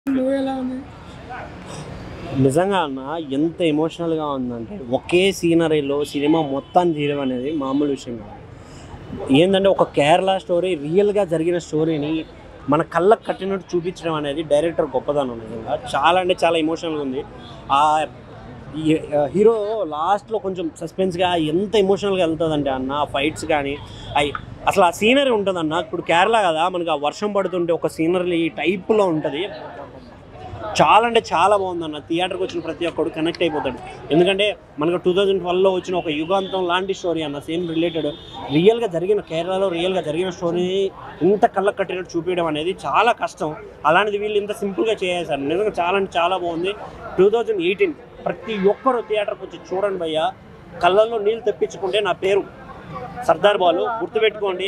నువ్వు ఎలా ఉంది నిజంగా అన్న ఎంత ఎమోషనల్గా ఉందంటే ఒకే సీనరీలో సినిమా మొత్తాన్ని తీయడం అనేది మామూలు విషయం కాదు ఏంటంటే ఒక కేరళ స్టోరీ రియల్గా జరిగిన స్టోరీని మన కళ్ళకు కట్టినట్టు చూపించడం అనేది డైరెక్టర్ గొప్పదనం నిజంగా చాలా అంటే చాలా ఎమోషనల్గా ఉంది ఆ ఈ- ఆ హీరో లాస్ట్లో కొంచెం సస్పెన్స్గా ఎంత ఎమోషనల్గా వెళ్తుందంటే అన్న ఆ ఫైట్స్ కానీ అవి అసలు ఆ సీనరీ ఉంటుందన్న ఇప్పుడు కేరళ కదా మనకి ఆ వర్షం పడుతుంటే ఒక సీనరీ టైప్లో ఉంటుంది చాలా అంటే చాలా బాగుందన్న థియేటర్కి వచ్చిన ప్రతి ఒక్కడు కనెక్ట్ అయిపోతాడు ఎందుకంటే మనకు టూ థౌజండ్ ట్వెల్వ్లో వచ్చిన ఒక యుగాంతం లాంటి స్టోరీ అన్న సేమ్ రిలేటెడ్ రియల్గా జరిగిన కేరళలో రియల్గా జరిగిన స్టోరీని ఇంత కళ్ళకు కట్టినట్టు చూపించడం అనేది చాలా కష్టం అలాంటిది వీళ్ళు ఇంత సింపుల్గా చేసేసారు నిజంగా చాలా అంటే చాలా బాగుంది టూ థౌజండ్ ఎయిటీన్ ప్రతి ఒక్కరు థియేటర్కి వచ్చి చూడండి భయ్య కళ్ళల్లో నీళ్ళు తెప్పించుకుంటే నా పేరు సర్దార్ బాలు గుర్తుపెట్టుకోండి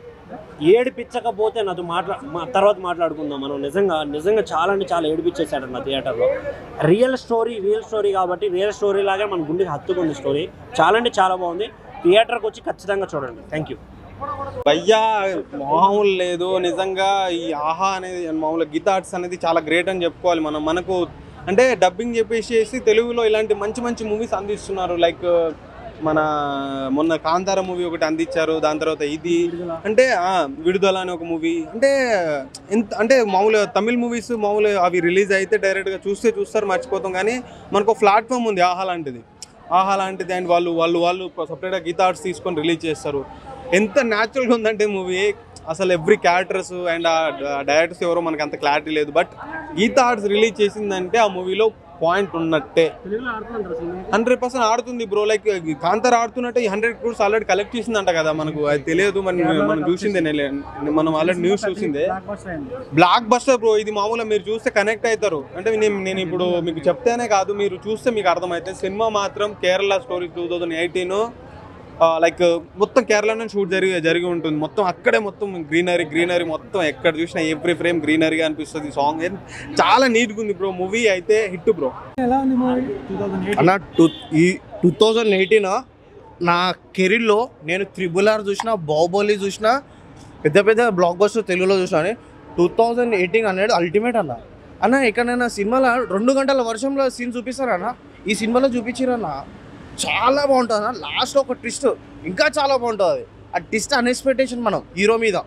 ఏడిపించకపోతే నాతో మాట్లా మా తర్వాత మాట్లాడుకుందాం మనం నిజంగా నిజంగా చాలా అంటే చాలా ఏడిపించేశాడు నా థియేటర్లో రియల్ స్టోరీ రియల్ స్టోరీ కాబట్టి రియల్ స్టోరీ లాగే మన గుండెకి హత్తుకుంది స్టోరీ చాలా అంటే చాలా బాగుంది థియేటర్కి వచ్చి ఖచ్చితంగా చూడండి థ్యాంక్ యూ భయ్యా మామూలు లేదు నిజంగా ఈ ఆహా అనేది మామూలు గీతా ఆర్ట్స్ అనేది చాలా గ్రేట్ అని చెప్పుకోవాలి మనం మనకు అంటే డబ్బింగ్ చెప్పేసి తెలుగులో ఇలాంటి మంచి మంచి మూవీస్ అందిస్తున్నారు లైక్ మన మొన్న కాంతార మూవీ ఒకటి అందించారు దాని తర్వాత ఇది అంటే ఆ, విడుదల అని ఒక మూవీ అంటే ఎంత అంటే మామూలు తమిళ్ మూవీస్ మామూలు అవి రిలీజ్ అయితే డైరెక్ట్గా చూస్తే చూస్తారు మర్చిపోతాం కానీ మనకు ప్లాట్ఫామ్ ఉంది ఆహా లాంటిది ఆహా లాంటిది అండ్ వాళ్ళు వాళ్ళు వాళ్ళు సపరేట్గా గీతా ఆర్ట్స్ తీసుకొని రిలీజ్ చేస్తారు ఎంత న్యాచురల్గా ఉందంటే మూవీ అసలు ఎవ్రీ క్యారెక్టర్స్ అండ్ ఆ డైరెక్టర్స్ ఎవరో మనకి అంత క్లారిటీ లేదు బట్ గీతా ఆర్ట్స్ రిలీజ్ చేసిందంటే ఆ మూవీలో పాయింట్ ఉన్నట్టే హండ్రెడ్ పర్సెంట్ ఆడుతుంది బ్రో లైక్ కాంతార ఆడుతున్నట్టే ఈ హండ్రెడ్ క్రోర్స్ ఆల్రెడీ కలెక్ట్ చేసిందంట కదా మనకు అది తెలియదు మనం మనం చూసిందే నేలే- మనం ఆల్రెడీ న్యూస్ చూసిందే బ్లాక్ బస్టర్ బ్రో ఇది మామూలుగా మీరు చూస్తే కనెక్ట్ అవుతారు అంటే నేను నేను ఇప్పుడు మీకు చెప్తేనే కాదు మీరు చూస్తే మీకు అర్థమైతే సినిమా మాత్రం Kerala story two thousand eighteen like మొత్తం కేరళలో షూట్ జరిగి జరిగి ఉంటుంది మొత్తం అక్కడే మొత్తం గ్రీనరీ గ్రీనరీ మొత్తం ఎక్కడ చూసినా ఎవ్రీ ఫ్రేమ్ గ్రీనరీగా అనిపిస్తుంది సాంగ్ చాలా నీట్గా ఉంది బ్రో మూవీ అయితే హిట్ బ్రో ఎలా ఉంది మూవీ అన్న టూ ఈ టూ థౌజండ్ ఎయిటీన్ నా కెరీర్లో నేను త్రిబుల్ ఆర్ చూసిన బాహుబలి చూసిన పెద్ద పెద్ద బ్లాక్ బస్టర్ తెలుగులో చూసిన టూ థౌజండ్ ఎయిటీన్ అనేది అల్టిమేట్ అన్న అన్న ఎక్కడైనా సినిమాలో రెండు గంటల వర్షంలో సీన్ చూపిస్తారన్న ఈ సినిమాలో చూపించారన్న చాలా బాగుంటుంది అన్న లాస్ట్లో ఒక ట్విస్ట్ ఇంకా చాలా బాగుంటుంది అది ఆ ట్విస్ట్ అన్ఎక్స్పెక్టేషన్ మనం హీరో మీద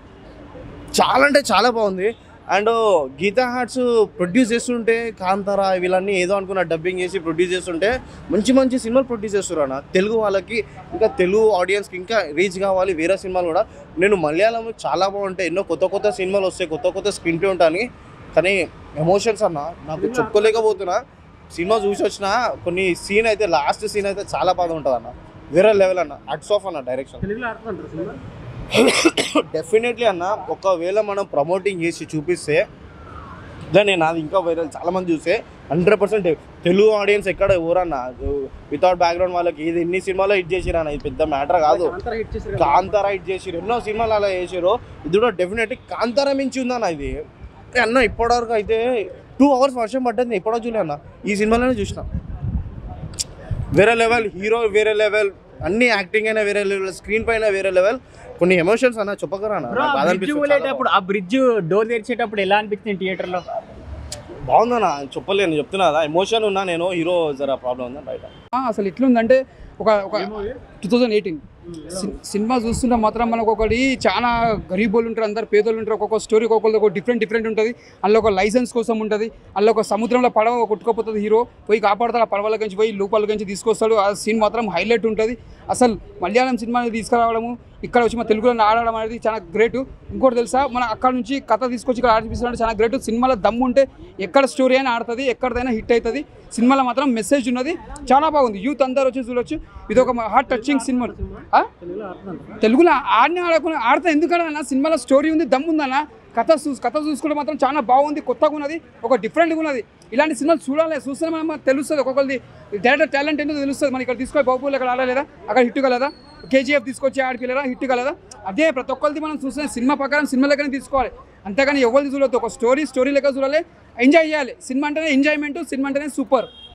చాలా అంటే చాలా బాగుంది అండ్ గీతా హార్ట్స్ ప్రొడ్యూస్ చేస్తుంటే కాంతారా వీళ్ళన్నీ ఏదో అనుకున్న డబ్బింగ్ చేసి ప్రొడ్యూస్ చేస్తుంటే మంచి మంచి సినిమాలు ప్రొడ్యూస్ చేస్తారు అన్న తెలుగు వాళ్ళకి ఇంకా తెలుగు ఆడియన్స్కి ఇంకా రీచ్ కావాలి వేరే సినిమాలు కూడా నేను మలయాళం చాలా బాగుంటాయి ఎన్నో కొత్త కొత్త సినిమాలు వస్తాయి కొత్త కొత్త స్క్రీన్ ప్లే ఉంటాయి కానీ ఎమోషన్స్ అన్న నాకు చెప్పుకోలేకపోతున్నా సినిమా చూసి వచ్చిన కొన్ని సీన్ అయితే లాస్ట్ సీన్ అయితే చాలా బాగా ఉంటుంది అన్న వేరే లెవెల్ అన్న అట్స్ ఆఫ్ అన్న డైరెక్షన్ డెఫినెట్లీ అన్న ఒకవేళ మనం ప్రమోటింగ్ చేసి చూపిస్తే దాన్ని నాది ఇంకా వైరల్ చాలా మంది చూస్తే హండ్రెడ్ పర్సెంట్ తెలుగు ఆడియన్స్ ఎక్కడ ఎవరన్న వితౌట్ బ్యాక్గ్రౌండ్ వాళ్ళకి ఇది ఎన్ని సినిమాలో హిట్ చేసిరు అన్న ఇది పెద్ద మ్యాటర్ కాదు కాంతారా హిట్ చేసిరు ఎన్నో సినిమాలు అలా చేసిరు ఇది కూడా డెఫినెట్లీ కాంతారా మించి ఉందన్న ఇది ఏ అన్న ఇప్పటివరకు అయితే టూ అవర్స్ వర్షం పడ్డది నేను ఎప్పుడో చూలే అన్న ఈ సినిమాలోనే చూసిన వేరే లెవెల్ హీరో వేరే లెవెల్ అన్ని యాక్టింగ్ అయినా వేరే లెవెల్ స్క్రీన్ పైన వేరే లెవెల్ కొన్ని ఎమోషన్స్ అన్న చెప్పకరా అన్న నాకు బాధ బ్రిడ్జ్ అనిపిస్తుంది చాలా. ఊలేటప్పుడు ఆ బ్రిడ్జ్ డోర్ తెరిచేటప్పుడు ఎలా అనిపించింది థియేటర్ లో బాగుందన్న చెప్పలేను చెప్తున్నా కదా ఎమోషన్ ఉన్నా నేను హీరో జర ప్రాబ్లం ఉందా బయట ఆ, అసలు ఎట్లుందంటే ఒక ఒక టూ థౌజండ్ ఎయిటీన్ సినిమా చూస్తుంటే మాత్రం మనకు ఒకటి చాలా గరీబోళ్ళు ఉంటారు అందరు పేదోళ్ళు ఉంటారు ఒక్కొక్క స్టోరీ ఒక్కొక్కరికి ఒక డిఫరెంట్ డిఫరెంట్ ఉంటుంది అందులో ఒక లైసెన్స్ కోసం ఉంటుంది అందులో ఒక సముద్రంలో పడవ కొట్టుకోపోతుంది హీరో పోయి కాపాడతాడు ఆ పడవల నుంచి పోయి లోపల నుంచి తీసుకొస్తాడు ఆ సీన్ మాత్రం హైలైట్ ఉంటుంది అసలు మలయాళం సినిమాని తీసుకురావడము ఇక్కడ వచ్చి మన తెలుగులో ఆడడం అనేది చాలా గ్రేట్ ఇంకోటి తెలుసా మన అక్కడ నుంచి కథ తీసుకొచ్చి ఇక్కడ ఆడిపిస్తున్నట్టు చాలా గ్రేట్ సినిమాలో దమ్ము ఉంటే ఎక్కడ స్టోరీ అయినా ఆడుతుంది ఎక్కడైనా హిట్ అవుతుంది సినిమాలో మాత్రం మెసేజ్ ఉన్నది చాలా బాగుంది యూత్ అందరూ వచ్చి చూడొచ్చు ఇది ఒక హార్ట్ టచింగ్ సినిమా ఆ? తెలుగులో ఆడిన ఆడకుండా ఆడితే ఎందుకన్నా సినిమాలో స్టోరీ ఉంది దమ్ము ఉందన్న కథ చూ కథ చూసుకుంటే మాత్రం చాలా బాగుంది కొత్తగా ఉన్నది ఒక డిఫరెంట్గా ఉన్నది ఇలాంటి సినిమాలు చూడాలి చూస్తే మనం తెలుస్తుంది ఒక్కొక్కరిది డైరెక్టర్ టాలెంట్ ఏంటో తెలుస్తుంది మన ఇక్కడ తీసుకొని బాబులు అక్కడ ఆడలేదా అక్కడ హిట్ కలదా కేజీఎఫ్ తీసుకొచ్చి ఆడిపిల్లరా హిట్ కలదా అదే ప్రతి ఒక్కరిది మనం చూస్తే సినిమా ప్రకారం సినిమా లెక్కనే తీసుకోవాలి అంతేగాని ఎవరిది చూడొద్దు ఒక స్టోరీ స్టోరీ లెక్క చూడాలి ఎంజాయ్ చేయాలి సినిమా అంటేనే ఎంజాయ్మెంట్ సినిమా అంటేనే సూపర్